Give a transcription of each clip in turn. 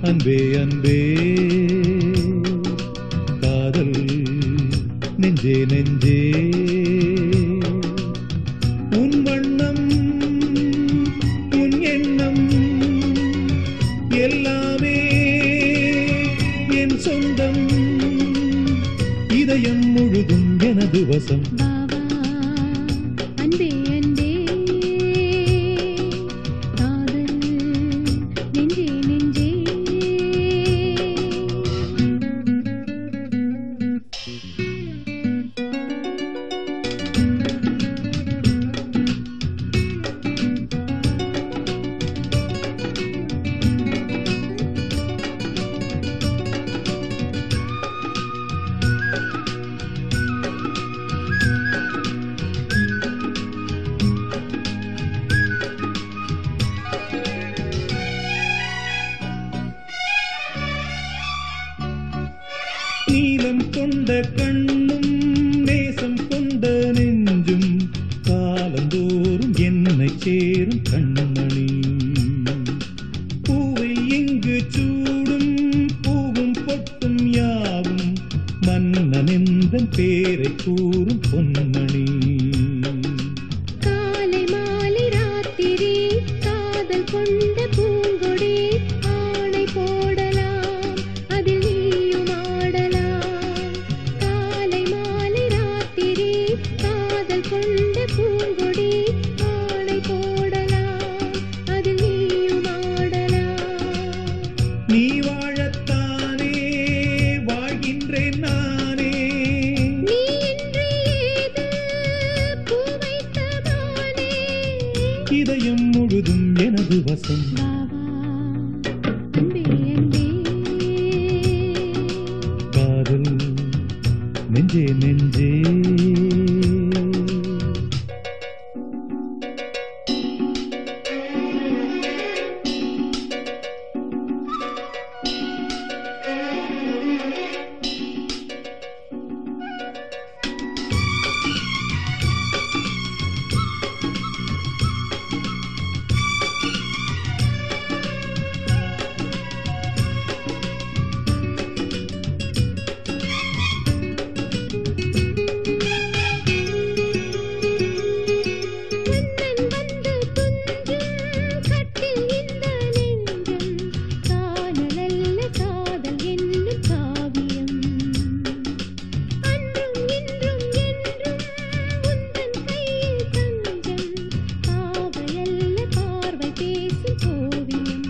அன்பே அன்பே காதல் நெஞ்சே நெஞ்சே உன் வண்ணம் உன் எண்ணம் எல்லாமே என் சொந்தம் இதயம் முழுதும் எனது வசம் பாவா அன்பே அன்பே காதல் நெஞ்சே நெஞ்சே நீலம் கொண்ட கண்ணும் நேசம் கொண்ட நெஞ்சும் காலந்தோறும் என்னை சேரும் கண்மணி பூவை இங்கு சூடும் பூவும் பொட்டும் யாவும் மன்னனெந்தன் பேரை கூறும் பொன்மணி காலை மாலை ராத்திரி காதல் கொண்ட பூங்கொடி ஆணை போடலாம் அதில் நீயும் ஆடலாம் காலை மாலை ராத்திரி காதல் கொண்ட பூங்கொடி ஆணை போடலாம் அதில் நீயும் ஆடலாம் நீ வாழத்தானே வாழ்கின்றேன் நானே நீ இன்றி ஏது பூ வைத்ததானே இதயம் முழுதும் எனது வசம் பாவா அன்பே அன்பே காதல் நெஞ்சே நெஞ்சே கண்ணன் வந்து துஞ்சும் கட்டில் இந்த நெஞ்சம் காணலல்ல காதல் என்னும் காவியம் அன்றும் இன்றும் என்றும் உந்தன் கையில் தஞ்சம் பாவையல்ல பார்வை பேசும் ஓவியம்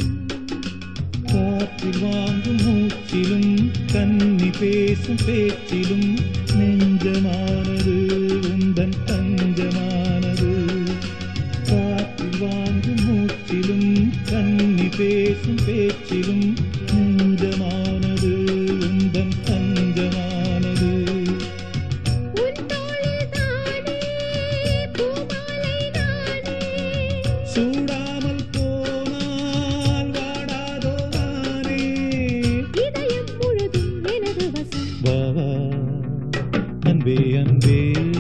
காற்றில் வாங்கும் மூச்சிலும் கன்னி பேசும் பேச்சிலும் நெஞ்சமானது உந்தன் தஞ்சமானது காற்றில் வாங்கும் மூச்சிலும் கன்னி பேசும் பேச்சிலும் நெஞ்சமானது உந்தன் தஞ்சமானது உன் தோளில் தானே பூமாலை நானே சூடாமல் போனால் வாடாதோ நானே இதயம் முழுதும் எனது வசம் வா வா அன்பே அன்பே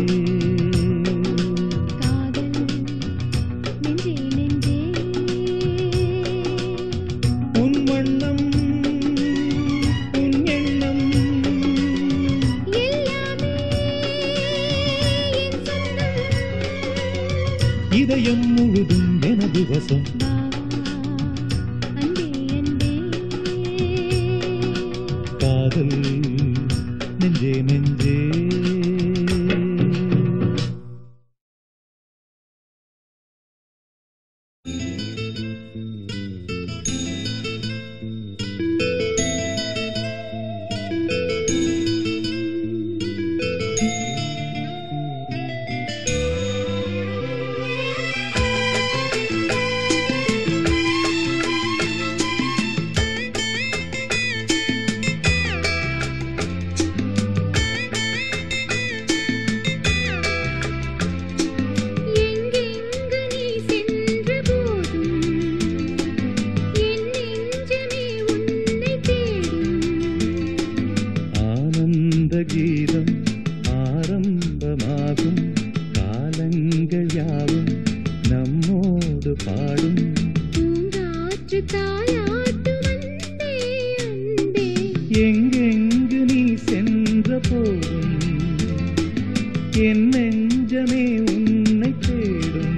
காதல் நெஞ்சே நெஞ்சே உன் வண்ணம் உன் எண்ணம் எல்லாமே என் சொந்தம் இதயம் முழுதும் எனது வசம் பாவா அன்பே அன்பே காதல் நெஞ்சே நெஞ்சே எங்கெங்கு நீ சென்ற போதும் என் நெஞ்சமே உன்னை தேடும் ஆனந்த கீதம் ஆரம்பமாகும் காலங்கள் யாவும் நம்மோடு பாடும் பூங்காற்று தாலாட்டு வந்தாடும் எங்கெங்கு நீ சென்ற போதும் என் நெஞ்சமே உன்னை தேடும்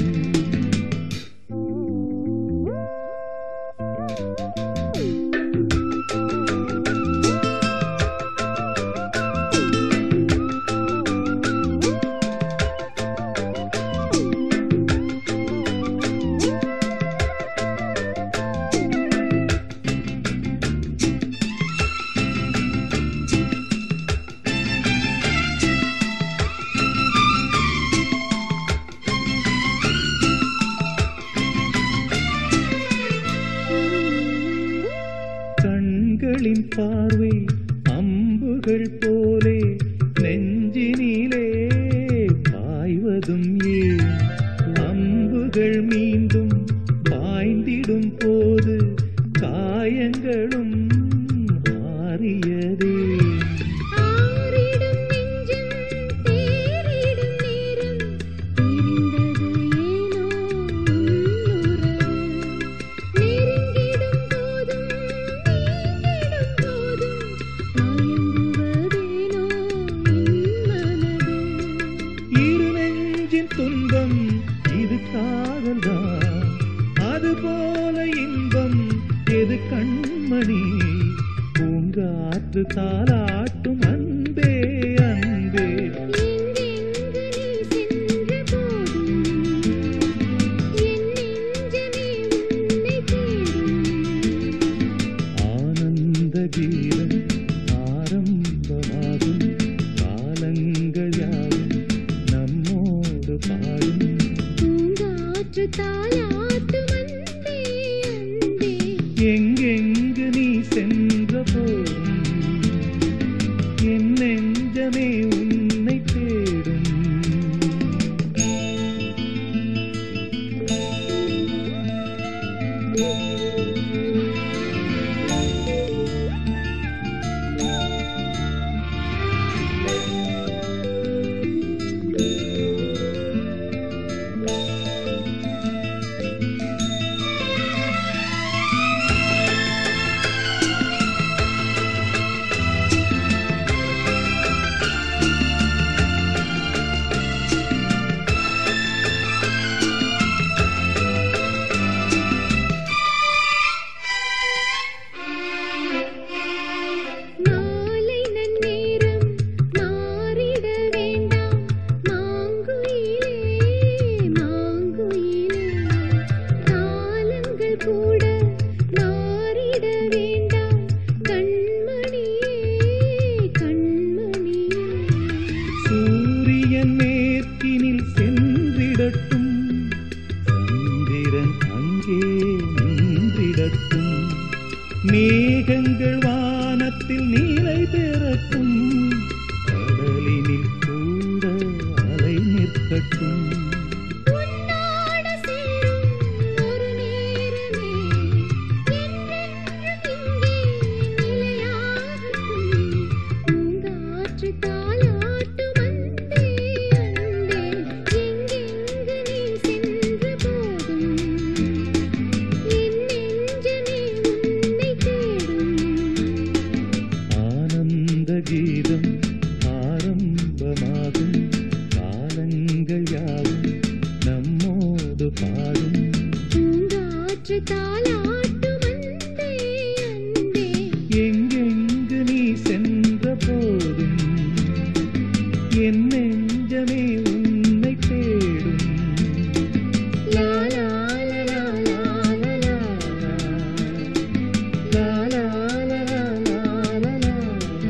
கண்களின் பார்வை அம்புகள் போலே நெஞ்சினிலே பாய்வதும் ஏன் அம்புகள் மீண்டும் பாய்ந்திடும் போது காயங்களும் ஆறியதே ஆரிடும் நெஞ்சம் தேறிடும் நேரம் பிரிந்தது ஏனோ உன்னுறவு நெருங்கிடும் போதும் நீங்கிடும் போதும் மயங்குவதேனோ என் மனது இரு நெஞ்சின் துன்பம் இது காதல்தான் அதுபோல இன்பம் எது கண்மணி பூங்காற்று தாலாட்டும் அன்பே அன்பே எங்கெங்கு நீ சென்ற போதும் என் நெஞ்சமே உன்னை தேடும் ஆனந்த கீதம் ஆரம்பமாகும் காலங்கள் யாவும் நம்மோடு பாடும் பூங்காற்று தாலாட்டும் அன்பே அன்பே எங்கெங்கு நீ சென்ற போதும் என் நெஞ்சமே உன்னை தேடும் மாலை நன்னேரம் மாறிட வேண்டாம் மாங்குயிலே மாங்குயிலே காலங்கள் கூட மாறிட வேண்டாம் கண்மணியே கண்மணியே சூரியன் மேற்கினில் சென்றிடட்டும் சந்திரன் அங்கே நின்றிடட்டும் மேகங்கள் வானத்தில் நீலை பெறட்டும் கடலினில் கூட அலை நிற்கட்டும் உன்னோடு சேரும் ஒரு நேரமே என்றென்றும் இங்கே நிலையாகட்டும் பூங்காற்று தாலாட்டும் அன்பே அன்பே எங்கெங்கு நீ சென்ற போதும் என் நெஞ்சமே உன்னை தேடும் ஆனந்த கீதம் ஆரம்பமாகும் காலங்கள் யாவும் நம்மோடு பாடும் பூங்காற்று தாலாட்டும் அன்பே அன்பே எங்கெங்கு நீ சென்ற போதும் என் நெஞ்சமே உன்னை தேடும் லா லா லா லா லா லா லா லா லா லா லா லா.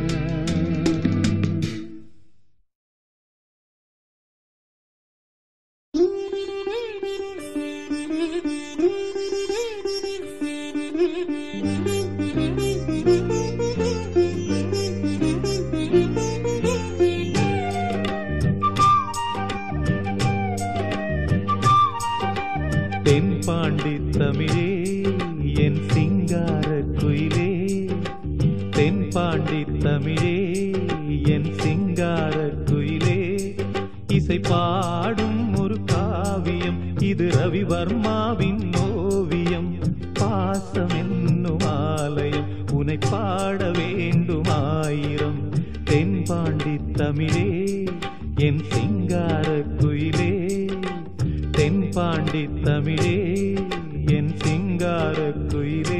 தென்பாண்டி தமிழே என் சிங்கார குயிலே தென்பாண்டி தமிழே என் சிங்கார குயிலே இசை பாடும் ஒரு காவியம் இது ரவிவர்மாவின் ஓவியம் பாசம் என்னும் ஆலயம் உனை உனை பாட வேண்டுமாயிரம் தென்பாண்டி தமிழே என் சிங்கார குயிலே தென்பாண்டி தமிழே என் சிங்கார குயிலே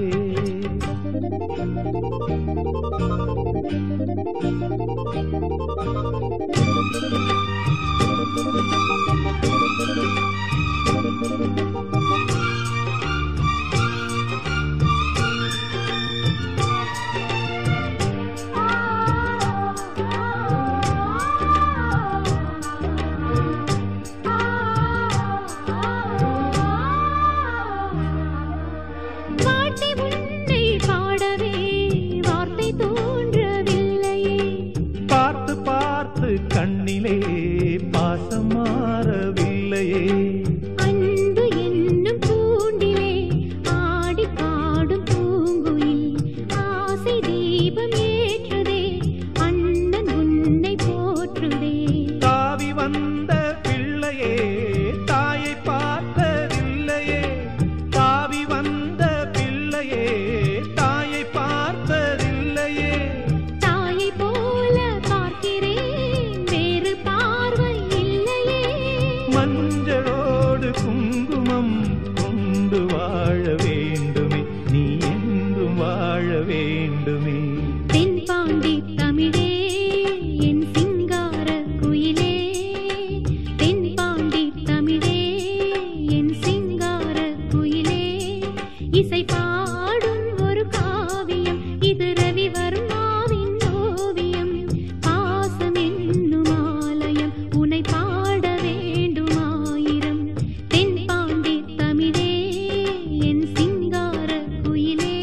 வாட்டி உன்னை பாடவே வார்த்தை தோன்றவில்லையே பார்த்து பார்த்து கண்ணிலே பாசம் மாறவில்லையே அன்பு என்னும் பூண்டிலே ஆடி பாடும் பூங்குயில் ஆசை தீபம் ஏற்றுதே அண்ணன் உன்னை போற்றுதே தாவி வந்த பிள்ளையே தாயை பார்த்ததில்லையே தாவி வந்த பிள்ளையே தாயை பார்த்ததில்லையே தாயை போல பார்க்கிறேன் வேறு பார்வை இல்லையே மஞ்சளோடு குங்குமம் கொண்டு வாழ வேண்டுமே நீ என்றும் வாழ வேண்டுமே தென்பாண்டி தமிழே என் சிங்கார குயிலே தென்பாண்டி தமிழே என் சிங்கார குயிலே இசை பாடும் ஒரு காவியம் இது ரவிவர்மாவின் ஓவியம் பாசம் என்னும் ஆலயம் உனை பாட வேண்டுமாயிரம் தென்பாண்டி தமிழே என் சிங்கார குயிலே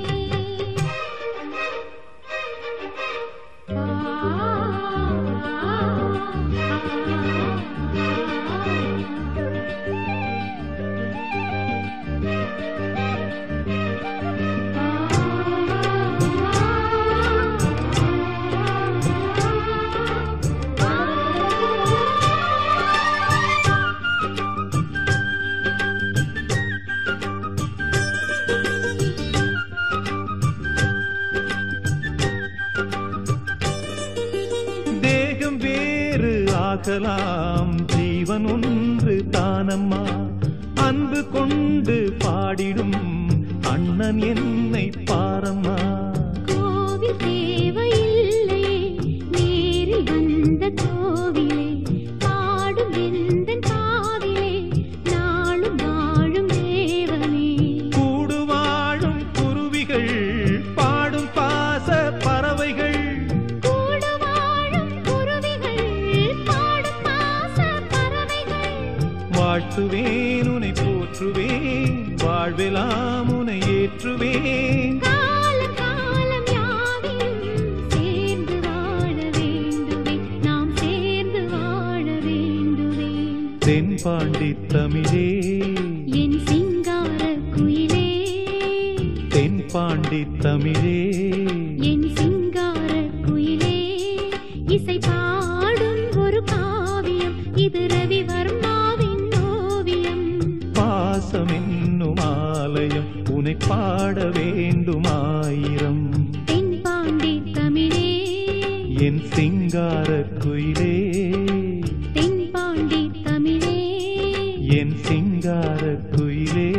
தேகம் வேறு ஆகலாம் ஜீவன் ஒன்று தானம்மா அன்பு கொண்டு பாடிடும் அண்ணன் என்னை பாரம்மா கோவில் தேவையில்லை நேரில் வந்த கோவிலே பாடும் எந்தன் காதிலே நாளும் வாழும் தேவனே கூடு வாழும் குருவிகள் பாடும் பாச பறவைகள் கூடு வாழும் குருவிகள் பாடும் பாச பறவைகள் வாழ்த்துவேன் உனை போற்றுவேன் வாழ்வெல்லாம் உனை ஏற்றுவேன் காலம் காலம் யாவிலும் சேர்ந்து வாழ வேண்டுவே நாம் சேர்ந்து வாழ வேண்டுவே தென்பாண்டி தமிழே என் சிங்கார குயிலே தென்பாண்டி தமிழே என் சிங்கார குயிலே இசை பாடும் ஒரு காவியம் இது ரவிவர்மாவின் ஓவியம் பாசம் என்னும் ஆலயம் உனை பாட வேண்டுமாயிரம் தென்பாண்டி தமிழே என் சிங்கார குயிலே தென்பாண்டி தமிழே என் சிங்கார குயிலே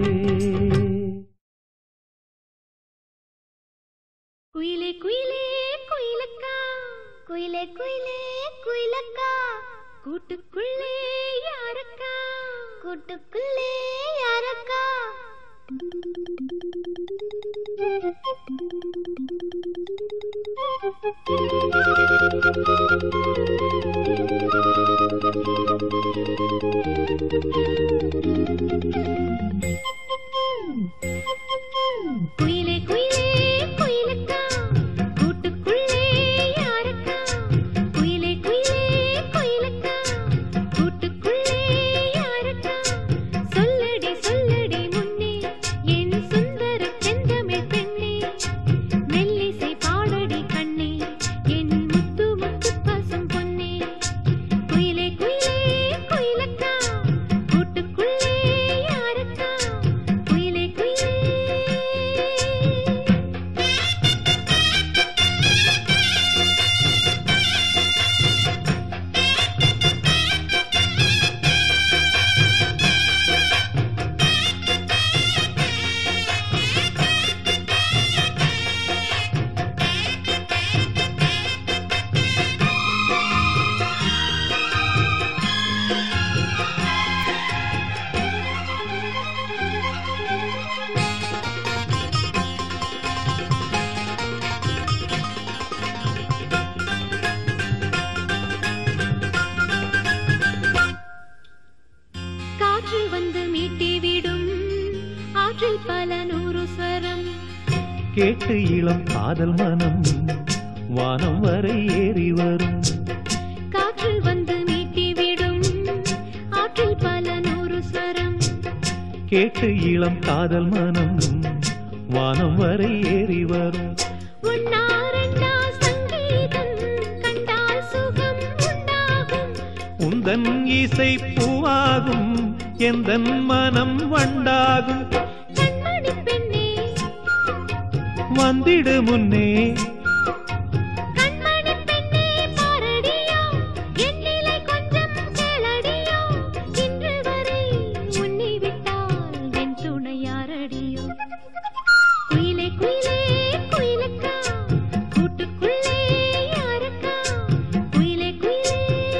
குயிலே குயிலே குயிலக்கா குயிலே குயிலே குயிலக்கா கூட்டுக்குள்ளே யாரக்கா கூட்டுக்குள்ளே யாரக்கா குயிலே குயிலே குயிலக்கா கூட்டுக்குள்ளே யாரக்கா குயிலே குயிலே குயிலக்கா கூட்டுக்குள்ளே யாரக்கா சொல்லடி சொல்லடி முன்னே என் சுந்தர செந்தமிழ் பெண்ணே மெல்லிசை பாடடி கண்ணே என் முத்து முத்து பசும் பொன்னே குயிலே குயிலே குயிலக்கா கூட்டுக்குள்ளே யாரக்கா குயிலே குயிலே நூறு ஸ்வரம் கேட்டு இளம் காதல் மனம் வானம் வரை ஏறி வரும் காற்றில் வந்து மீட்டிவிடும் ஆற்றில் பல நூறு ஸ்வரம் கேட்டு இளம் காதல் மனம் வானம் வரை ஏறி வரும் உன்னா ரெண்டா சங்கீதம் கண்டால் சுகம் உண்டாகும் உந்தன் இசை பூவாகும் எந்தன் மனம் வண்டாகும் கண்மணி பெண்ணே வந்திடு முன்னே கண்மணி பெண்ணே பாரடியா என் நிலை கொஞ்சம் கேளடியா இன்று வரை உன்னை விட்டால் என் துணை யாரடியோ குயிலே குயிலே குயிலக்கா கூட்டுக்குள்ளே யாரக்கா குயிலே குயிலே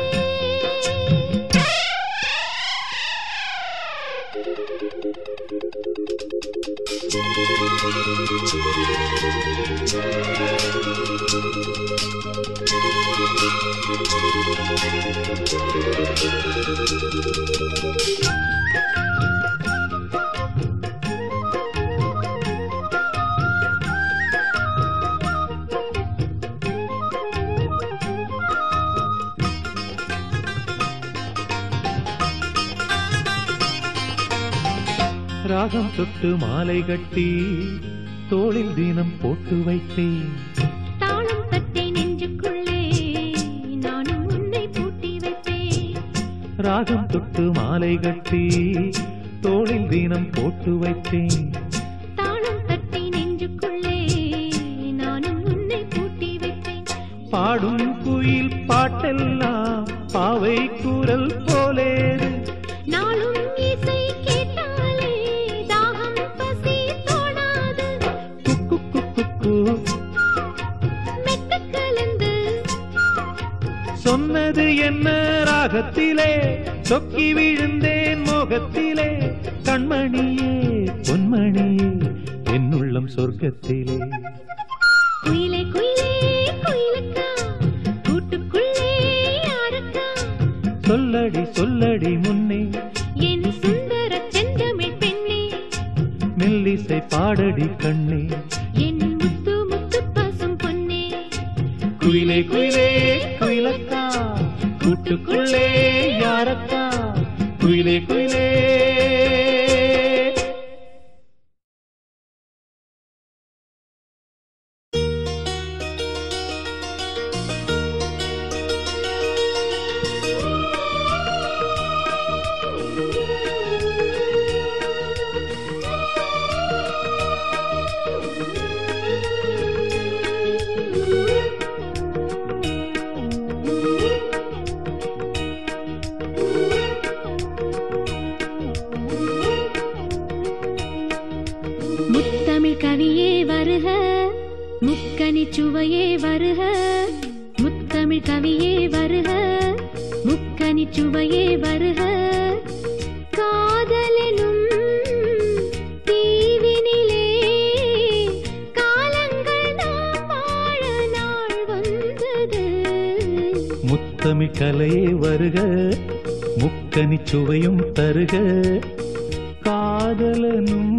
ராகம் தொட்டு மாலை கட்டி தோளில் தினம் போட்டு வைத்தேன் தாளம் தட்டை நெஞ்சுக்குள்ளே நானும் உன்னை பூட்டி வைப்பேன் ராகம் தொட்டு மாலை கட்டி தோளில் தினம் போட்டு வைத்தேன் தாளம் தட்டை நெஞ்சுக்குள்ளே நானும் உன்னை பூட்டி வைப்பேன் பாடும் குயில் பாட்டெல்லாம் பாவை குரல் போலேது நாளும் இசை கேட்டாலே தாகம் பசி தோணாது குக்கு குக்கு மெட்டு கலந்து சொன்னது என்ன ராகத்திலே சொக்கி விழுந்தேன் மோகத்திலே கண்மணியே பொன்மணியே என்னுள்ளம் சொர்க்கத்திலே குயிலே குயிலே குயிலக்கா கூட்டுக்குள்ளே யாரக்கா சொல்லடி சொல்லடி முன்னே என் சுந்தர செந்தமிழ் பெண்ணே மெல்லிசை பாடடி கண்ணே என் முத்து முத்து பசும் பொன்னே குயிலே குயிலே குயிலக்கா கூட்டுக்குள்ளே யாரக்கா குயிலே குயிலே முத்தமிழ் கவியே வருக முக்கனி சுவையே வருக முத்தமிழ் கவியே வருக முக்கனி சுவையே வருக காதலெனும் தீவினிலே காலங்கள் நாம் வாழ நாள் வந்தது முத்தமிழ் கலையே வருக முக்கனி சுவையும் தருக காதலனும்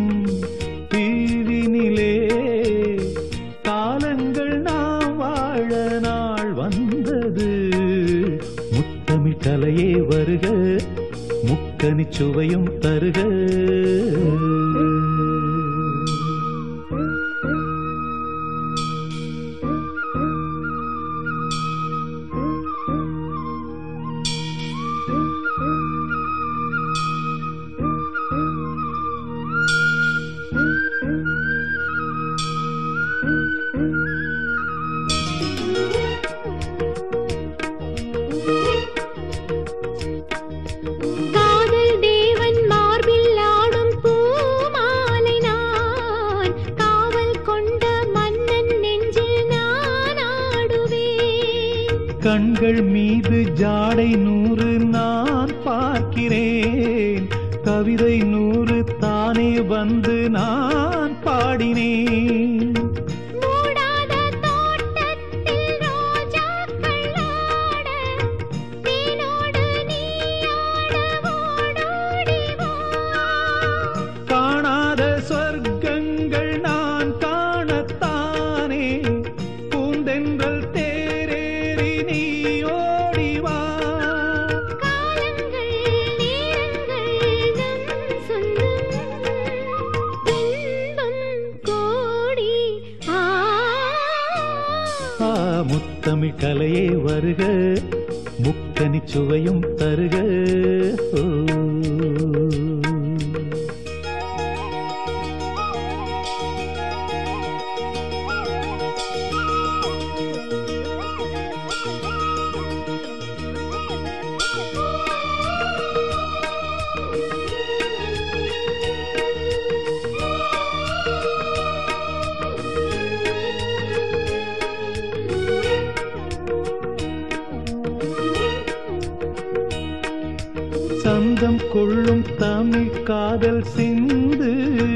தீவினிலே காலங்கள் நாம் வாழ நாள் வந்தது முத்தமிழ் கலையே வருக முக்கனி சுவையும் தருக காதல் தேவன் மார்பில் ஆடும் பூமாலை நான் காவல் கொண்ட மன்னன் நெஞ்சில் நான் ஆடுவேன் கண்கள் மீது ஜாடை நூறு நான் பார்க்கிறேன் கவிதை நூறு தானே வந்து நான் பாடினேன் மூடாத தோட்டத்தில் ரோஜாக்கள் ஆட தேனோடு நீ ஆட ஓடோடி வா காணாத சொர்க்க முத்தமிழ் கலையே வருக முக்கனி சுவையும் தருக ஓ. சந்தம் கொள்ளும் தமிழ் காதல் சிந்து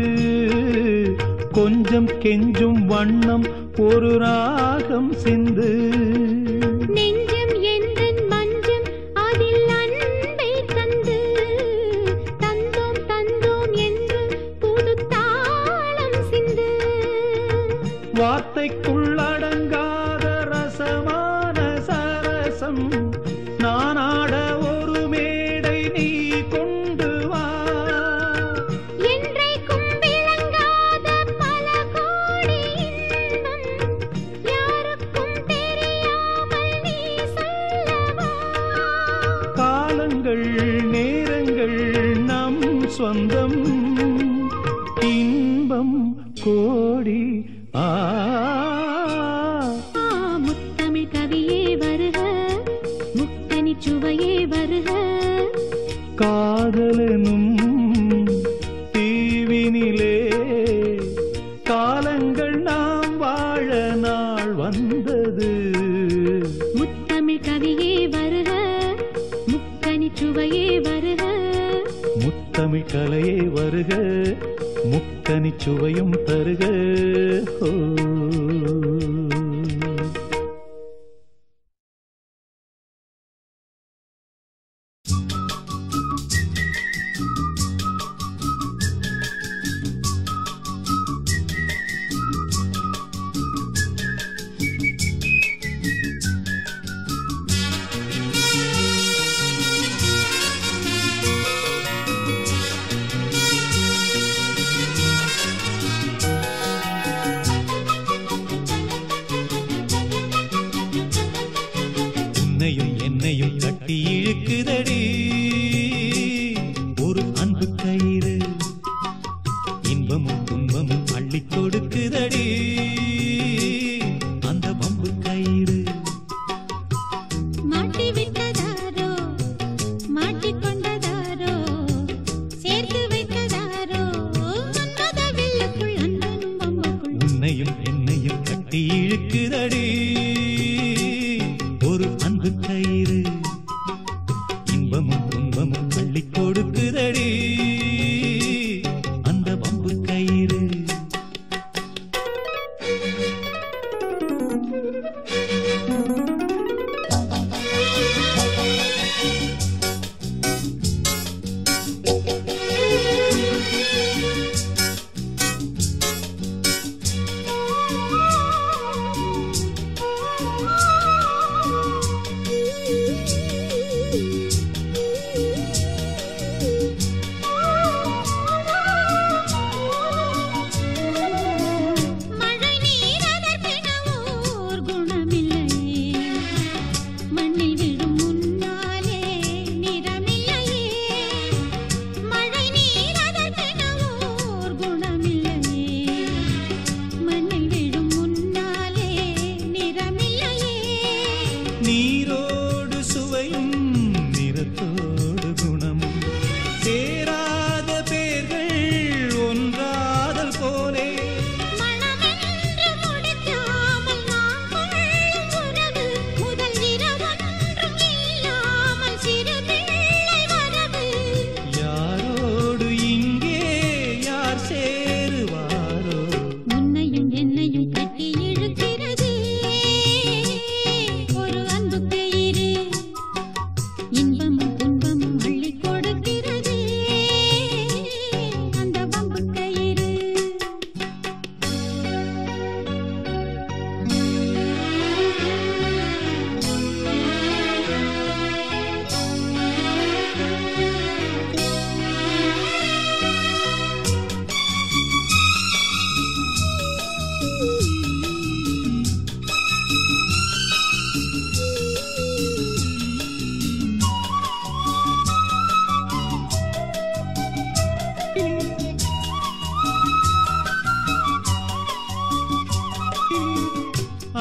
கொஞ்சம் கெஞ்சும் வண்ணம் ஒரு ராகம் சிந்து நெஞ்சம் எந்தன் மஞ்சம் அதில் அன்பை தந்து தந்தோம் தந்தோம் என்று புது தாளம் சிந்து வார்த்தைக்குள்ளடங்காத ரசமான சரசம் நானாட ஒரு மேடை நீ கொண்டு வா என்றைக்கும் விளங்காத பல கோடி இன்பம் யாருக்கும் தெரியாமல் நீ சொல்லவா காலங்கள் நேரங்கள் நம் சொந்தம் இன்பம் கோடி ஆ ஆ, முத்தமிழ் கவியே வருக முத்தனி சுவையே வருக காதலனும் தீவினிலே காலங்கள் நாம் வாழ நாள் வந்தது முத்தமிழ் கவியே வருக முக்கனி சுவையே வருக முத்தமிழ் கலையே வருக முக்கனி சுவையும் தருக ஓ. உன்னையும் என்னையும் கட்டி இழுக்குதடி ஒரு அன்பு கயிறு இன்பமும் துன்பமும் அள்ளி கொடுக்குதடி அந்த பம்பு கயிறு மாட்டி விட்டதாரோ மாட்டிக்கொண்டதாரோ சேர்த்து வைத்ததாரோ மன்மத வில்லுக்குள் அன்பனும் பம்புக்குள் உன்னையும் என்னையும் கட்டி இழுக்குதடி ஒரு அன்பு கயிறு இன்பமும் துன்பமும் அள்ளி கொடுக்குதடி அந்த பம்பு கயிறு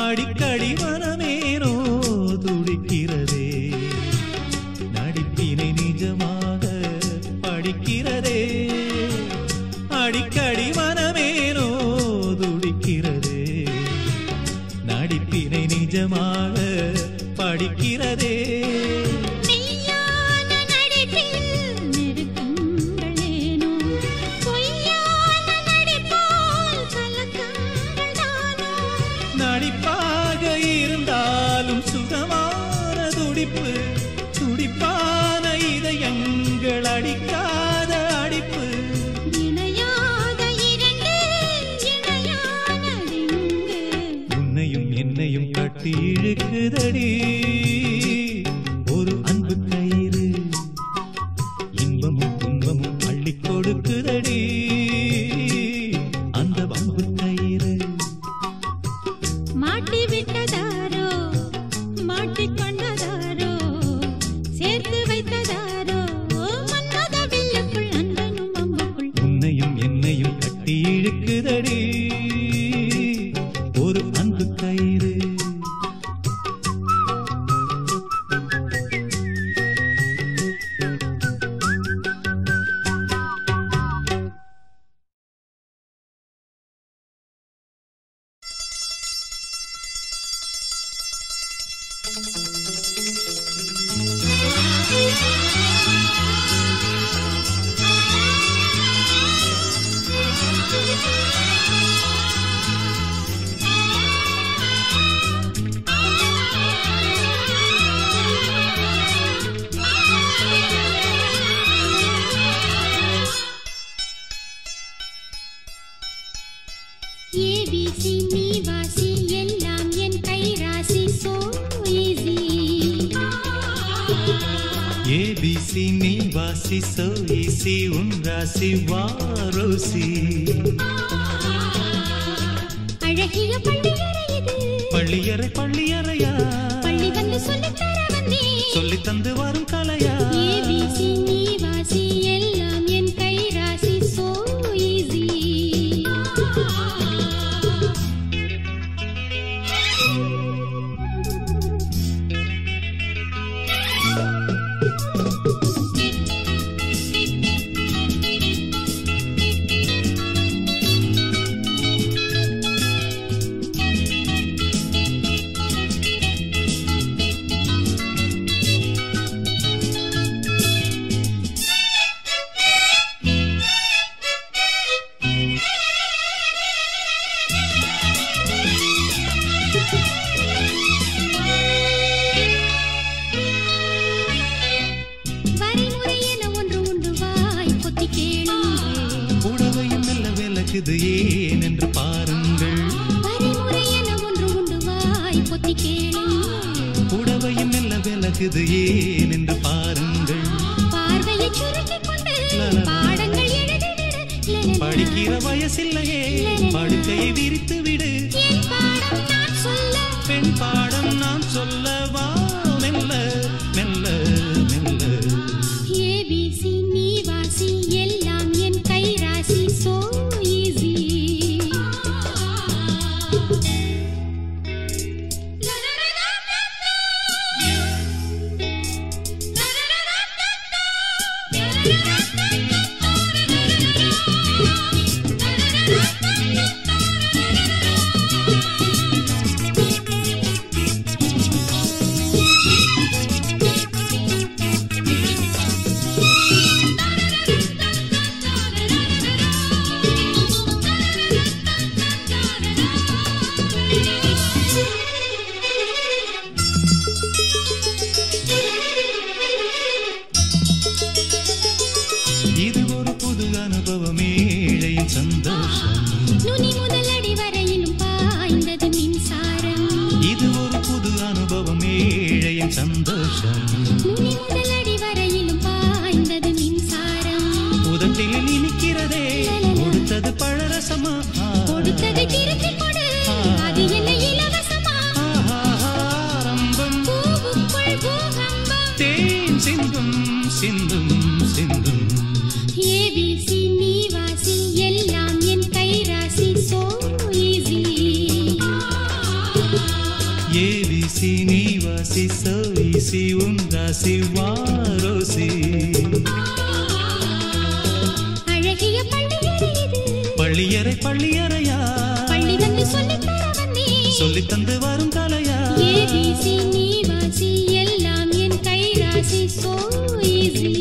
அடிக்கடி மனமேனோ துடிக்கிறதே நடிப்பினை நிஜமாக படிக்கிறதே அடிக்கடி மனமேனோ துடிக்கிறதே நடிப்பினை நிஜமாக படிக்கிறதே மெய்யான நடிப்பில் நெருக்கங்கள் ஏனோ பொய்யான நடிப்பால் கலக்கங்கள் தானோ நடிப்பாக இருந்தாலும் சுகமான துடிப்பு துடிப்பான இதயங்கள் அடிக்காத அடிப்பு இணையாத இரண்டு இணையானதெங்கு உன்னையும் என்னையும் கட்டி இழுக்குதடி ஒரு அன்பு கயிறு இன்பமும் துன்பமும் அள்ளி கொடுக்குதடி அந்த அன்பு கயிறு மாட்டி விட்டதாரோ மாட்டிக்கொண்டதாரோ சேர்த்து வைத்ததாரோ மன்மத வில்லுக்குள் அன்பனும் அம்புக்குள் உன்னையும் என்னையும் கட்டி இழுக்குதடி ஒரு அன்பு கயிறு ஏபிசி நீ வாசி எல்லாம் என் கை ராசி சோ ஈஸி ஏபிசி நீ வாசி சோ ஈசி உன் ராசி வாரோசி அழகிய பள்ளியறை இது பள்ளியறை பள்ளியறையா பள்ளி வந்து சொல்லித் தர வந்தேன் சொல்லி தந்து வரும் கலையா ஏபிசி நீ வாசி எல்லாம் என் கை ராசி சோ ஈஸி வரைமுறை என ஒன்று உண்டு வாய் பொத்தி கேளுங்கள் புடவையும் மெல்ல விலகுது ஏன் என்று பாருங்கள் வரைமுறை என ஒன்று உண்டு வாய் பொத்தி கேளுங்கள் புடவையும் மெல்ல விலகுது ஏன் என்று பாருங்கள் பார்வையை சுருக்கிக் கொண்டு லலலா. பாடங்கள் எழுதிவிடு லலலா. படிக்கிற வயசில்லையே படுக்கையை விரித்து விடு என் பாடம் நான் சொல்ல பெண் பாடம் நான் சொல்லவா மெல்ல மெல்ல மெல்ல ஏபிசி நீ வாசி எல்லாம் என் கை ராசி சோ ஈஸி இது ஒரு புது அனுபவம் ஏழையின் சந்தோஷம் நுனி முதல் அடி வரையிலும் பாய்ந்தது மின்சாரம் இது ஒரு புது அனுபவம் ஏழையின் சந்தோஷம் நுனி முதல் அடி வரையிலும் பாய்ந்தது மின்சாரம் உதட்டில் இனிக்கிறதே கொடுத்தது பழரசமா கொடுத்ததை திருப்பி கொடு அது என்ன இலவசமா ஆஹா, ஆரம்பம் பூவுக்குள் பூகம்பம் தேன் சிந்தும் சிந்தும் சிந்தும் ஏபிசி நீ வாசி எல்லாம் என் கை ராசி சோ ஈஸி ஈசி நீ வாசி சோ ஈசி உன் ராசி வாரோசி அழகிய பள்ளியறை இது பள்ளியறை பள்ளியறையா பள்ளி வந்து சொல்லித் தர வந்தேன் சொல்லி தந்து வரும் கலையா ஏபிசி நீ வாசி எல்லாம் என் கை ராசி சோ ஈஸி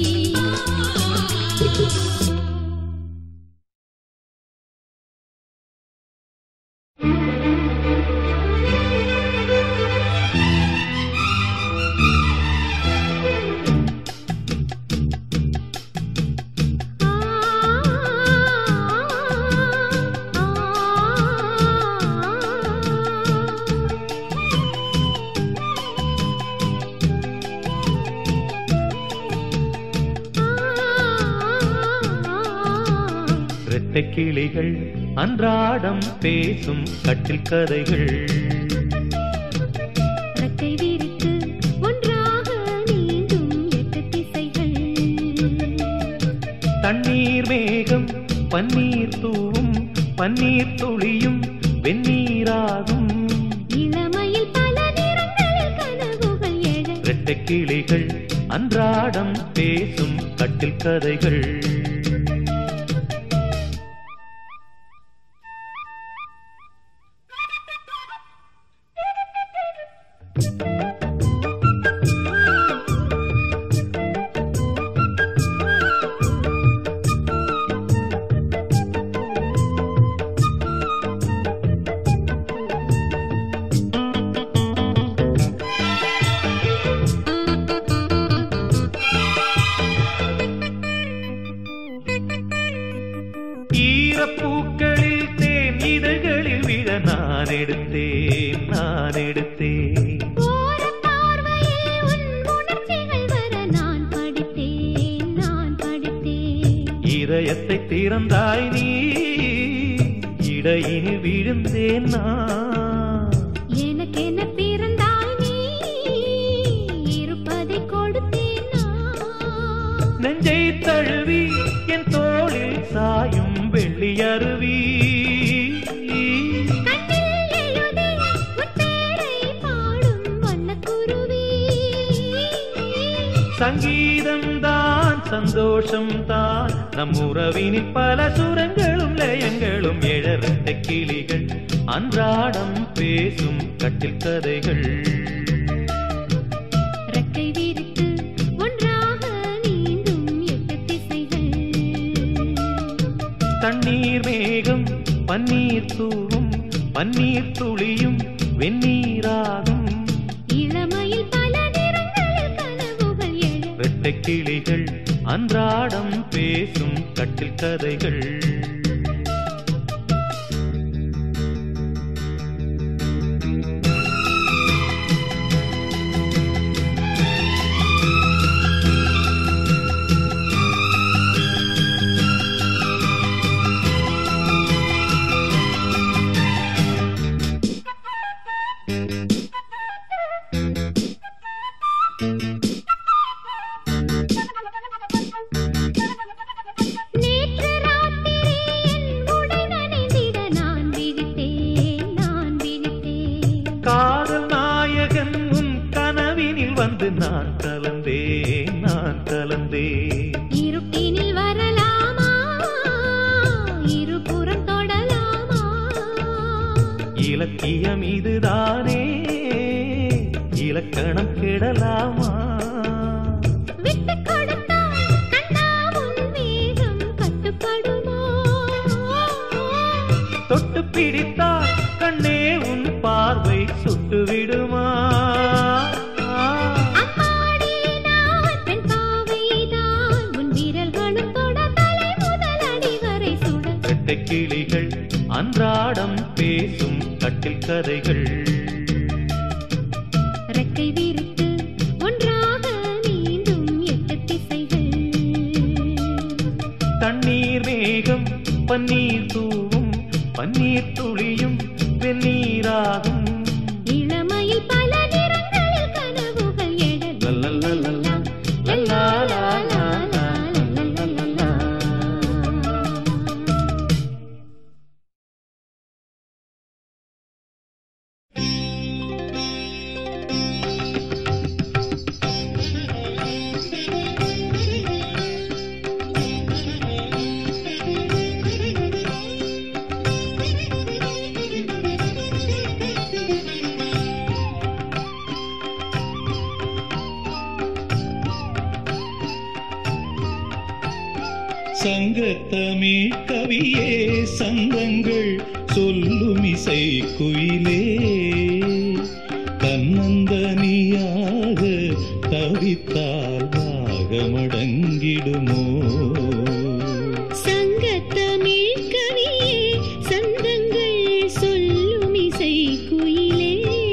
இரட்டை கிளிகள் அன்றாடம் பேசும் கட்டில் கதைகள் ரெக்கை விரித்து ஒன்றாக நீந்தும் எட்டு திசைகள் தண்ணீர் மேகம் பன்னீர் தூவும் பன்னீர் துளியும் வெந்நீராகும் இளமையில் பல நிறங்களில் கனவுகள் எழ இரட்டை கிளிகள் அன்றாடம் பேசும் கட்டில் கதைகள் ஈரப்பூக்களில் தேன் இதழ்களில் விழ நான் எடுத்தேன் நான் எடுத்தேன் ஓரப் பார்வையில் உன் உணர்ச்சிகள் வர நான் படித்தேன் நான் படித்தேன் இதயத்தை திறந்தாய் நீ இடையினில் விழுந்தேன் நான் எனக்கென பிறந்தாய் நீ இருப்பதை கொடுத்தேன் நான் நெஞ்சை தழுவி என் தோளில் சாயும் வெள்ளி அருவி கண்ணில் எழுதி உன் பேரை பாடும் வண்ணக்குருவி சங்கீதம் தான் சந்தோஷம் தான் நம் உறவினில் பல சுரங்களும் லயங்களும் எழறட்ட கிளிகள் அன்றாடம் பேசும் கட்டில் கதைகள் ரெக்கை விரித்து ஒன்றாக நீந்தும் எட்டு திசைகள் தண்ணீர் மேகம் பன்னீர் தூவும் பன்னீர் துளியும் வெந்நீராகும் இளமையில் பல நிறங்களில் கனவுகள் எழ வெட்டை கிளிகள் அன்றாடம் பேசும் கட்டில் கதைகள் நேற்று ராத்திரி என் உடை நனைந்திட நான் விழித்தேன் நான் விழித்தேன் காதல் நாயகன் உன் கனவினில் வந்து நான் கலந்தேன் நான் கலந்தேன் இருட்டினில் வரலாமா இருபுறம் தொடலாமா இலக்கியம் இதுதானே இலக்கணம் கெடலாமா விட்டு கொடுத்தால் கண்ணா உன் வேகம் கட்டுப்படுமோ தொட்டு பிடித்தால் கண்ணே உன் பார்வை சுட்டு விடுமா அம்மாடி நான் பெண் பாவைதான் உன் விரல்களும் தொட தலை முதல் அடி வரை சுட வெட்டை கிளிகள் அன்றாடம் பேசும் கட்டில் கதைகள் ரெக்கை விரித்து ஒன்றாக நீந்தும் எட்டு திசைகள் தண்ணீர் மேகம் பன்னீர் தூவும் பன்னீர் துளியும் வெந்நீராகும் இளமையில் பல நிறங்களில் கனவுகள் எழ லல்லல்லல்லல்லா, லல்லாலாலாலா, லல்லல்லல்லல்லா. சங்கத்தமிழ் கவியே சந்தங்கள் சொல்லும் இசை குயிலே தன்னந்தனியாக தவித்தால் ராகமடங்கிடுமோ சங்கத்தமிழ் கவியே சந்தங்கள் சொல்லும் இசை குயிலே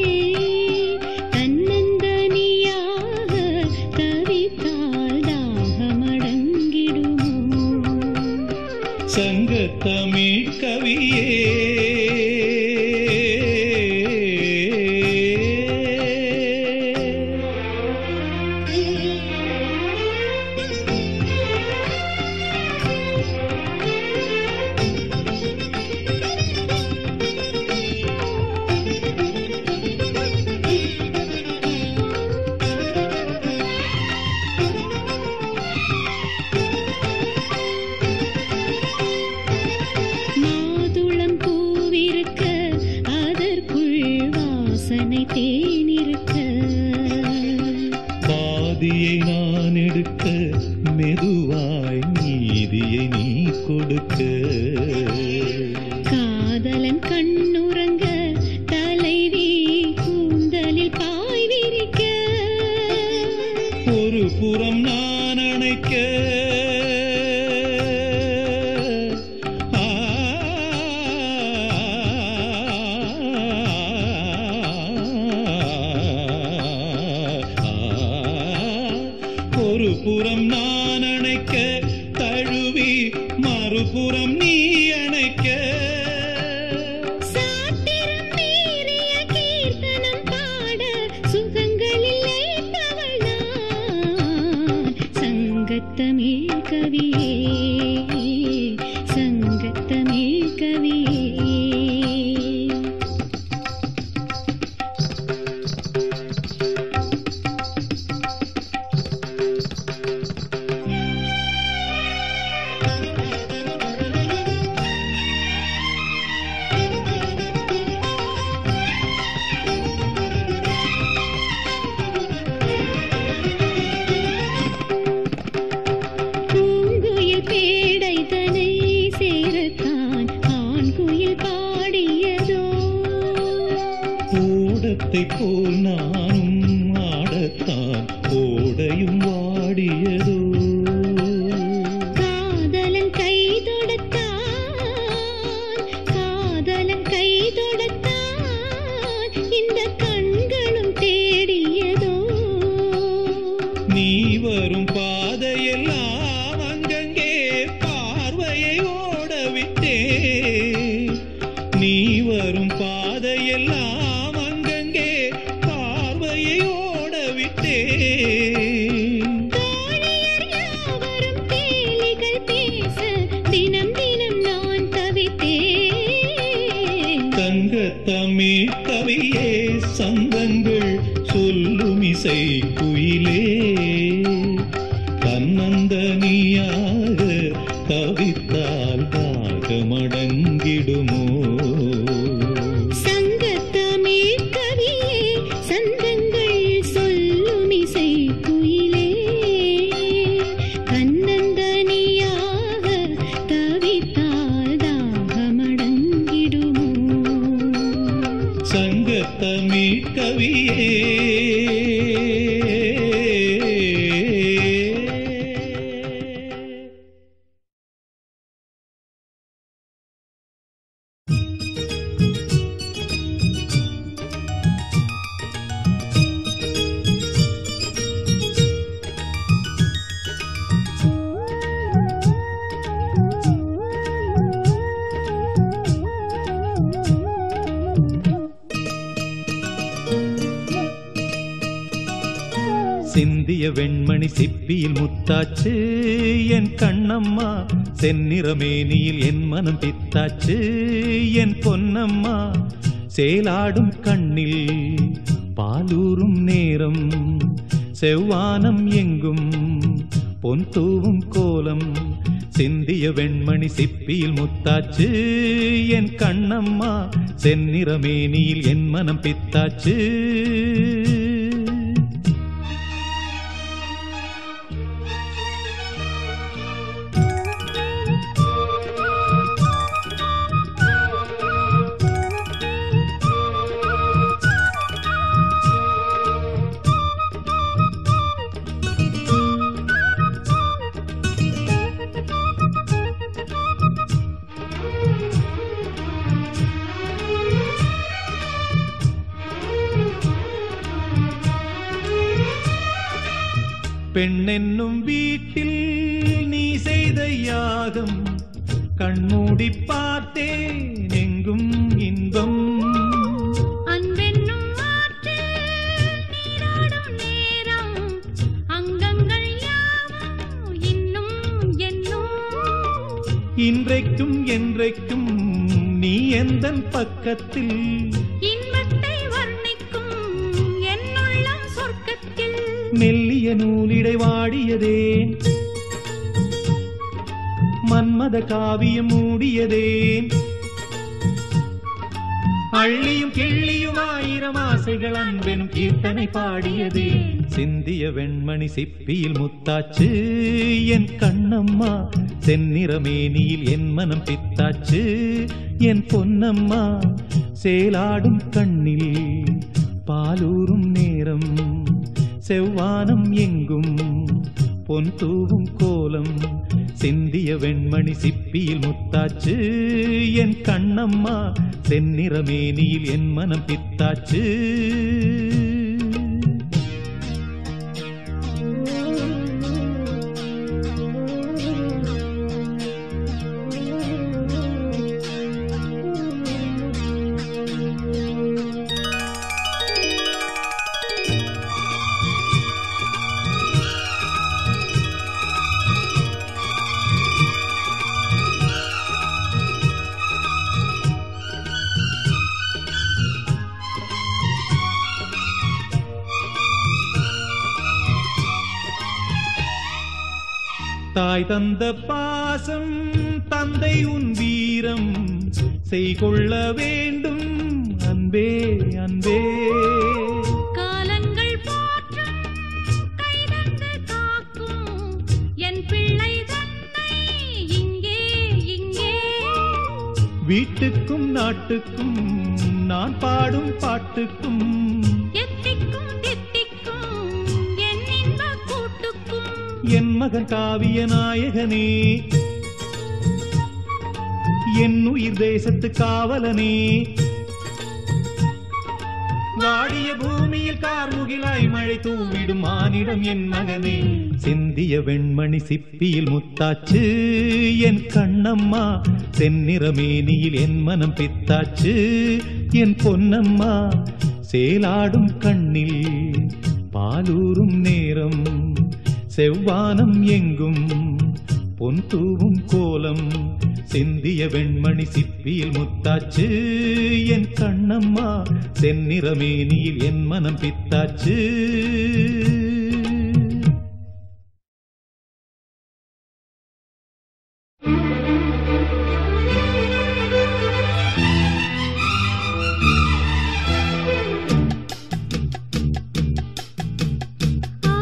தன்னந்தனியாக தவித்தால் தாகமடங்கிடுமோ சங்கத்தமிழ் கவியே மாதுளம் பூவிருக்க அதற்குள் வாசனை தேனிருக்க பாதியை நான் எடுக்க மெதுவாய் நீதியை நீ கொடுக்க காதலன் கண்ணுறங்க தலைவி கூந்தலில் பாய் விரிக்க ஒரு புறம் நான் அணைக்க ஆ, ஒரு புறம் நான் அணைக்க தழுவி மறுபுறம் நீ அணைக்க சாத்திரம் மீறிய கீர்த்தனம் பாட சுகங்களில் லைத்தவள் நான் சங்கத்தமிழ் கவியே சங்கத்தமிழ் கவியே பூங்குயில் பேடை தனை சேரத்தான் ஆண் குயில் பாடியதோ ஓடத்தை போல் நானும் ஆடத்தான் ஓடையும் வாடியதோ காதலன் கை தொடுத்தான் காதலன் கை தொடுத்தான் இந்த கண்களும் தேடியதோ நீ வரும் பாதையெல்லாம் அங்கங்கே பார்வையை ஓடவிட்டே நீ வரும் பாதையெல்லாம் அங்கங்கே பார்வையை ஓடவிட்டே தோழியர் யாவரும் கேலிகள் பேச தினம் தினம் நான் தவித்தேன் தங்கத்தமிழ் கவியே சந்தங்கள் சொல்லும் இசை குயிலே தன்னந்தனியாக தவித்தால் தாகமடங்கிடுமோ சங்கத்தமிழ் கவியே சந்தங்கள் சொல்லும் இசை குயிலே கண்ணந்தனியாக தவித்தால் தாகமடங்கிடுமோ சங்கத்தமிழ் கவியே சிந்திய வெண்மணி சிப்பியில் முத்தாச்சு என் கண்ணம்மா செந்நிறமேனியில் என் மனம் பித்தாச்சு என் பொன்னம்மா சேலாடும் கண்ணில் பாலூரும் நேரம் செவ்வானம் எங்கும் பொன் தூவும் கோலம் சிந்திய வெண்மணி சிப்பியில் முத்தாச்சு என் கண்ணம்மா செந்நிறமேனியில் என் மனம் பித்தாச்சு பெண்ணென்னும் வீட்டில் நீ செய்த யாகம் கண்மூடி பார்த்தேன் எங்கும் இன்பம் அன்பென்னும் ஆற்றில் நீராடும் நேரம் அங்கங்கள் யாவும் இன்னும் என்னும் இன்றைக்கும் என்றைக்கும் நீ எந்தன் பக்கத்தில் இன்பத்தை வர்ணிக்கும் என்னுள்ளம் சொர்க்கத்தில் மெல்லிய நூலிடை வாடியதேன் மன்மத காவியம் மூடியதேன் அள்ளியும் கிள்ளியும் ஆயிரம் ஆசைகள் அன்பெனும் கீர்த்தனை பாடியதே சிந்திய வெண்மணி சிப்பியில் முத்தாச்சு என் கண்ணம்மா செந்நிறமேனியில் என் மனம் பித்தாச்சு என் பொன்னம்மா சேலாடும் கண்ணில் பாலூரும் நேரம் செவ்வானம் எங்கும் பொன் தூவும் கோலம் சிந்திய வெண்மணி சிப்பியில் முத்தாச்சு என் கண்ணம்மா செந்நிறமேனியில் என் மனம் பித்தாச்சு தாய் தந்த பாசம் தந்தை உன் வீரம் செய்கொள்ள வேண்டும் அன்பே அன்பே காலங்கள் போற்றும் கைதந்து காக்கும் என் பிள்ளை தன்னை இங்கே இங்கே வீட்டுக்கும் நாட்டுக்கும் நான் பாடும் பாட்டுக்கும் எத்திக்கும் தித்திக்கும் என் இன்ப கூட்டுக்கும் என் மகன் காவிய நாயகனே என் உயிர் தேசத்து காவலனே வாடிய பூமியில் கார்முகிலாய் மழை தூவிடும் மானிடம் என் மகனே சிந்திய வெண்மணி சிப்பியில் முத்தாச்சு என் கண்ணம்மா செந்நிறமேனியில் என் மனம் பித்தாச்சு என் பொன்னம்மா சேலாடும் கண்ணில் பாலூரும் நேரம் செவ்வானம் எங்கும் பொன் தூவும் கோலம் சிந்திய வெண்மணி சிப்பியில் முத்தாச்சு என் கண்ணம்மா செந்நிறமேனியில் என் மனம் பித்தாச்சு ஆ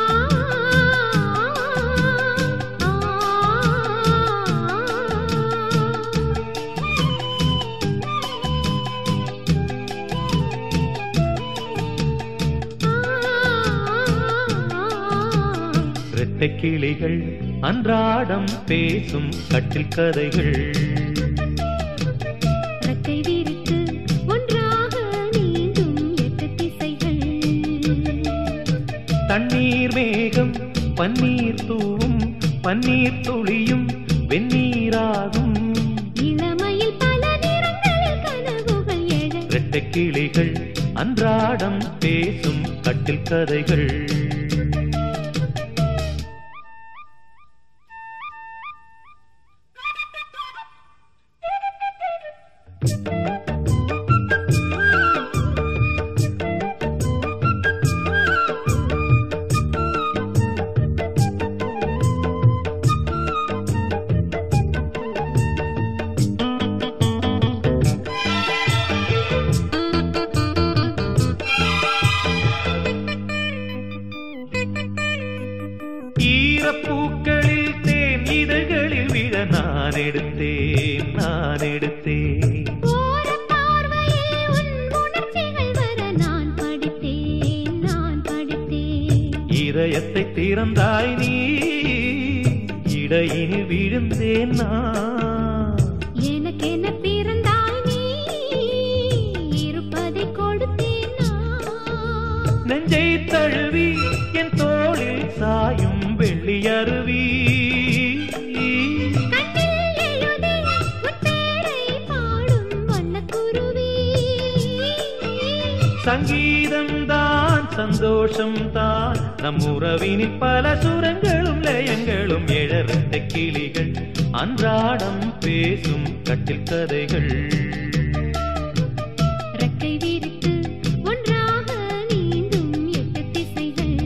இரட்டை கிளிகள் அன்றாடம் பேசும் கட்டில் கதைகள் ரெக்கை விரித்து ஒன்றாக நீந்தும் எட்டு திசைகள் தண்ணீர் மேகம் பன்னீர் தூவும் பன்னீர் துளியும் வெந்நீராகும் இளமையில் பல நிறங்களில் கனவுகள் எழ இரட்டை கிளிகள் அன்றாடம் பேசும் கட்டில் கதைகள் ஈரப்பூக்களில் தேன் இதழ்களில் விழ நான் எடுத்தேன் நான் எடுத்தேன் ஓரப் பார்வையில் உன் உணர்ச்சிகள் வர நான் படித்தேன் நான் படித்தேன் இதயத்தை திறந்தாய் நீ இடையினில் விழுந்தேன் நான் எனக்கென பிறந்தாய் நீ இருப்பதை கொடுத்தேன் நான் நெஞ்சை தழுவி என் தோளில் சாயும் வெள்ளி அருவி கண்ணில் எழுதி உன் பேரை பாடும் வண்ணக்குருவி சங்கீதம் தான் சந்தோஷம் தான் நம் உறவினில் பல சுரங்களும் லயங்களும் எழறட்ட கிளிகள் அன்றாடம் பேசும் கட்டில் கதைகள் ரெக்கை விரித்து ஒன்றாக நீந்தும் எட்டு திசைகள்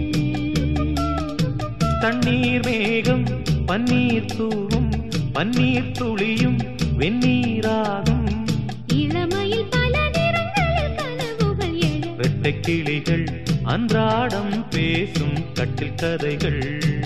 தண்ணீர் மேகம் பன்னீர் தூவும் பன்னீர் துளியும் வெந்நீராகும் இளமையில் பல நிறங்களில் கனவுகள் எழ வெட்டை கிளிகள் அன்றாடம் பேசும் கட்டில் கதைகள்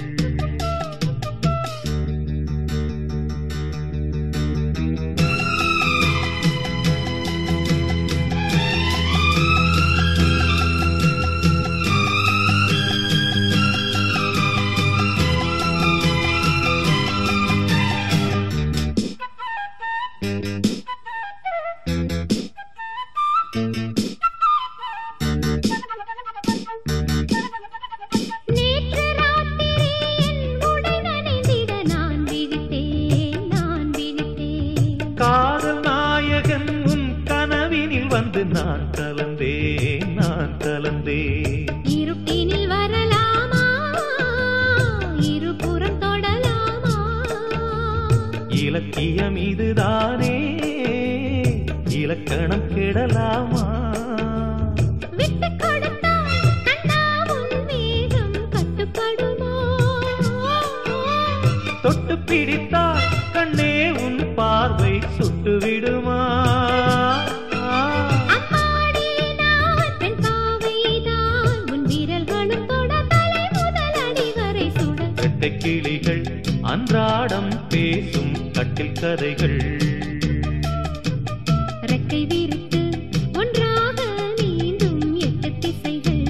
நேற்று ராத்திரி என் உடை நனைந்திட நான் விழித்தேன் நான் விழித்தேன் காதல் நாயகன் உன் கனவினில் வந்து நான் கலந்தேன் நான் கலந்தேன் இருட்டினில் வரலாமா இருபுறம் தொடலாமா இலக்கியம் இதுதானே இலக்கணம் கெடலாமா விட்டு கொடுத்தால் கண்ணா உன் வேகம் கட்டுப்படுமோ தொட்டு பிடித்தால் கண்ணே உன் பார்வை சுட்டு விடுமா அம்மாடி நான் பெண் பாவைதான் உன் விரல்களும் தொட தலை முதல் அடி வரை சுட வெட்டை கிளிகள் அன்றாடம் பேசும் கட்டில் கதைகள் ரெக்கை விரித்து ஒன்றாக நீந்தும் எட்டு திசைகள்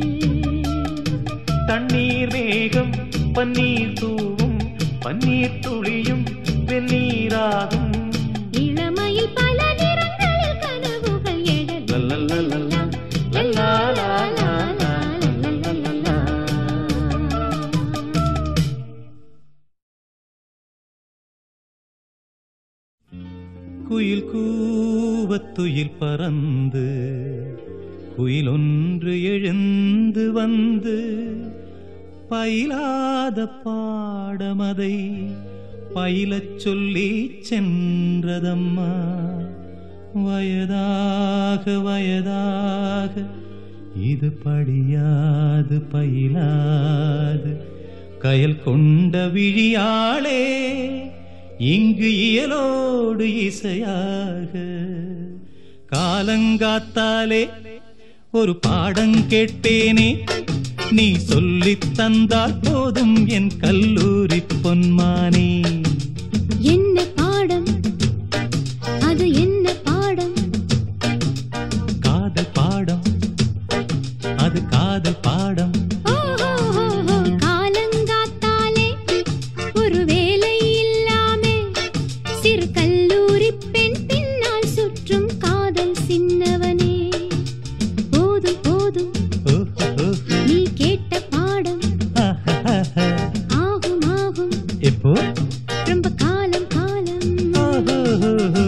தண்ணீர் மேகம் பன்னீர் தூவும் பன்னீர் துளியும் வெந்நீராகும் இளமையில் பல நிறங்களில் கனவுகள் எழ லல்லல்லல்லல்லா, லல்லாலாலாலா, லல்லல்லல்லா. குயில் கூவத்துயில் பறந்து குயில் ஒன்று எழுந்து வந்து பயிலாத பாடமதை பயிலச் சொல்லி சென்றதம்மா வயதாக வயதாக இது படியாது பயிலாது கயல் கொண்ட விழியாளே இங்கு இயலோடு இசையாக காலங்காத்தாலே ஒரு பாடம் கேட்பேனே நீ சொல்லித் தந்தால் போதும் என் கல்லூரி பொன்மானே என்ன பாடம் அது என்ன பாடம் காதல் பாடம் அது காதல் பாடம் ஓஹோஹோஹோ, காலங்காத்தாலே ஒரு வேலை இல்லாமே சிறு கல்லூரி பெண் பின்னால் சுற்றும் காதல் சின்னவனே போதும் போதும் ஓஹோ, ஓஹோ. நீ கேட்ட பாடம் ஆஹாஹாஹா. ஆகும் ஆகும் எப்போ ரொம்ப காலம் காலம் ஓஹோஹோஹோ.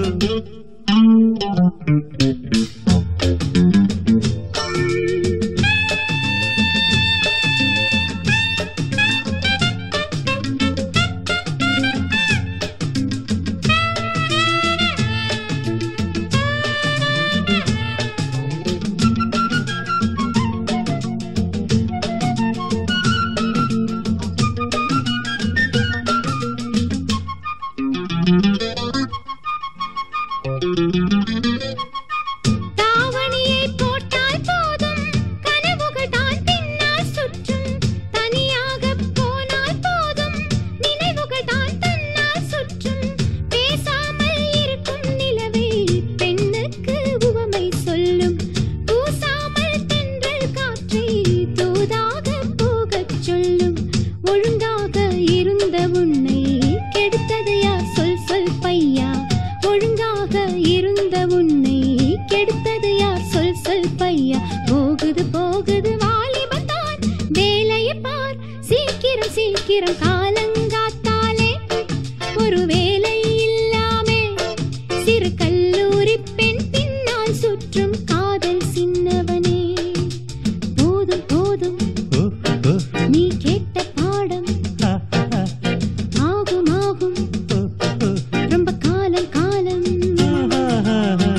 தாவணியை போட்டால் போதும் கனவுகள் தான் பின்னால் சுற்றும் தனியாக போனால் போதும் நினைவுகள் தான் தன்னால் சுற்றும் பேசாமல் இருக்கும் நிலவை பெண்ணுக்கு உவமை சொல்லும் பூசாமல் தென்றல் காற்றை தூதாக போகச் சொல்லும் ஒழுங்காக இருந்த உன்னை கெடுத்தது யார் சொல் சொல் பையா ஒழுங்காக இருந்த உன்னை கெடுத்தது யார் சொல் சொல் பையா போகுது போகுது வாலிபத்தான் வேலையை பார் சீ சீக்கிரம் காலங்காத்தாலே ஒரு வேலை இல்லாமே சிறு கல்லூரி பெண் பின்னால் சுற்றும் காதல் சின்னவனே போதும் போதும் ஓ, ஓ, நீ கேட்ட பாடம் ஆ, ஆ, ஆகும் ஆகும் ஓ, ஓ, ரொம்ப காலம் காலம் ஆ, ஆ, ஆ.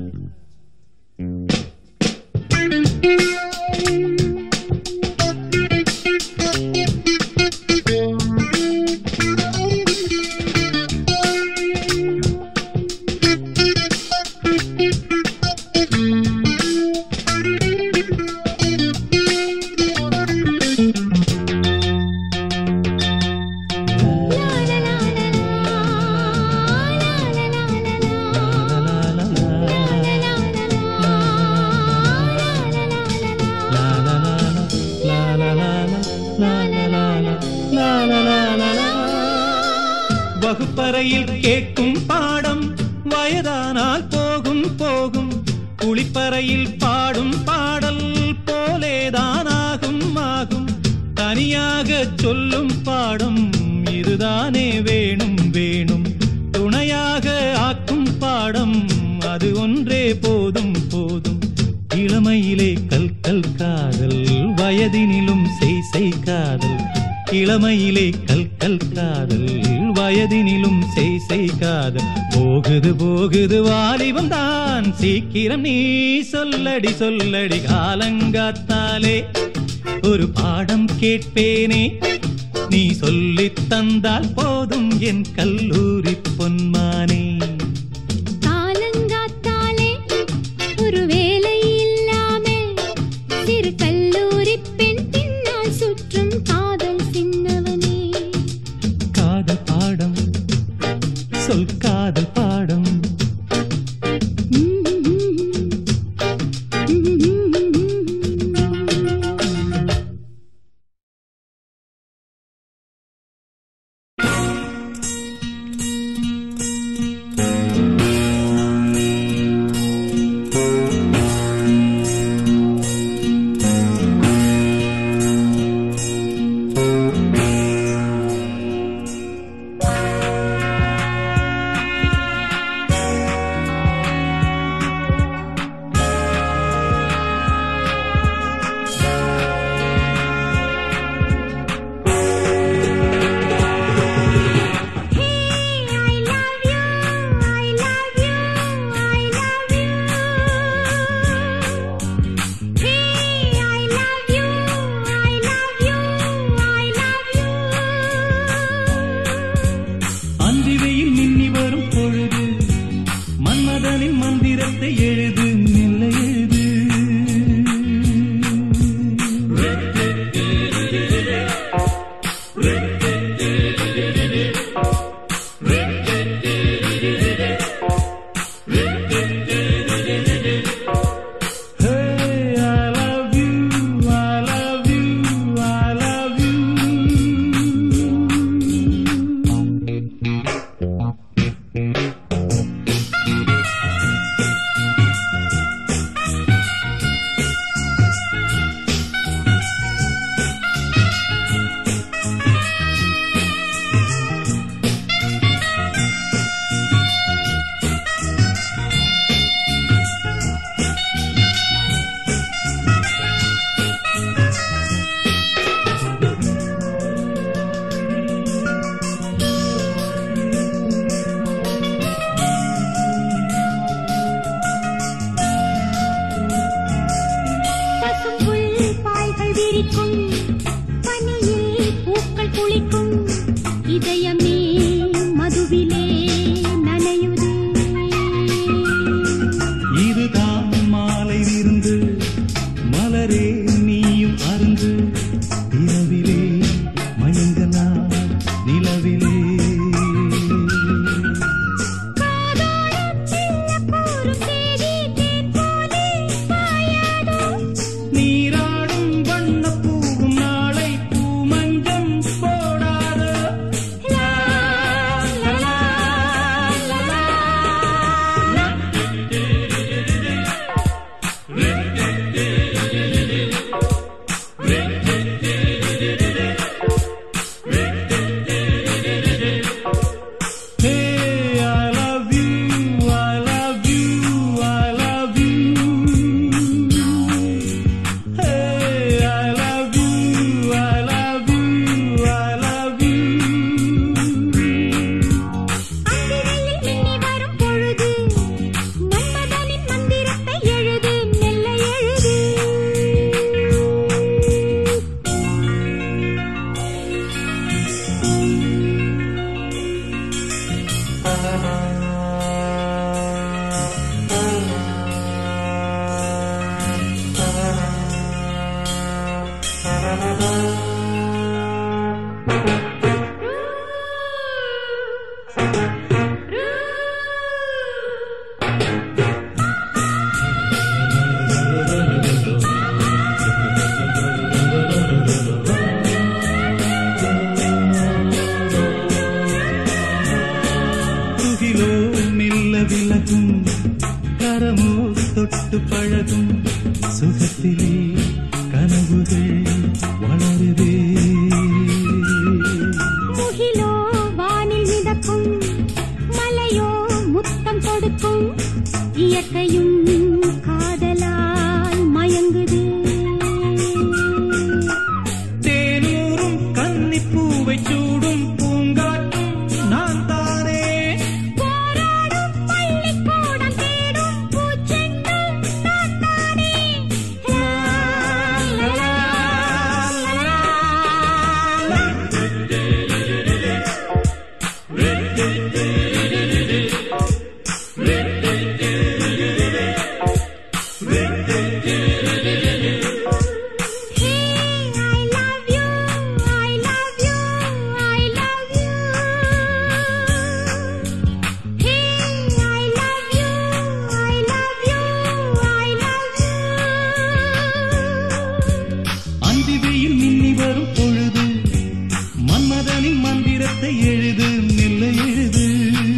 லா, லா, லா, லா, லா, லா, லா, லா, லா, லா. வகுப்பறையில் கேட்கும் பாடம் வயதானால் போகும் போகும் குளிப்பறையில் பாடும் பாடல் போலேதான் ஆகும் ஆகும் தனியாக சொல்லும் பாடம் இதுதானே வேணும் வேணும் துணையாக ஆக்கும் பாடம் அது ஒன்றே போதும் போதும் இளமையிலே கல் கல் காதல் வயதினிலும் செய் செய் காதல் இளமையிலே கல் கல் காதல் வயதினிலும் செய் செய் காதல் போகுது போகுது வாலிபம் தான் சீக்கிரம் நீ சொல்லடி சொல்லடி காலங்காத்தாலே ஒரு பாடம் கேட்பேனே நீ சொல்லித் தந்தால் போதும் என் கல்லூரி பொன்மானே காலங்காத்தாலே ஒரு வேலை இல்லாமே சிறு கல்லூரி பெண் பின்னால் சுற்றும் காதல் சின்னவனே காதல் பாடம் சொல் காதல் பாடம் Mm-hmm. தொட்டு பழகும் சுகத்திலே கனவுகள் வளருதே முகிலோ வானில் மிதக்கும் மலையோ முத்தம் கொடுக்கும் இயற்கையும் காதலால் மயங்குது தேனூரும் கன்னிப்பூவை சூடும் பூங்காற்றும் நான் தானே போராடும் பள்ளிக்கூடம் தேடும் பூச்செண்டும் நான் தானே. லா, லா, லா, லா, லா. Hey, I love you, I love you, I love you. Hey, I love you, I love you, I love you. அந்தி வெயில் மின்னி வரும் பொழுது மன்மதனின் மந்திரத்தை எழுது மெல்ல எழுது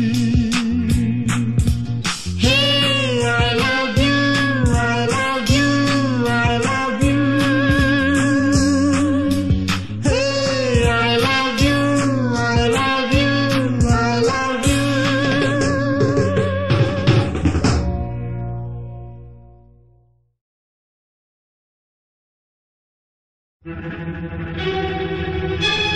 Hey, I love you, I love you, I love you. Hey, I love you, I love you, I love you. Ah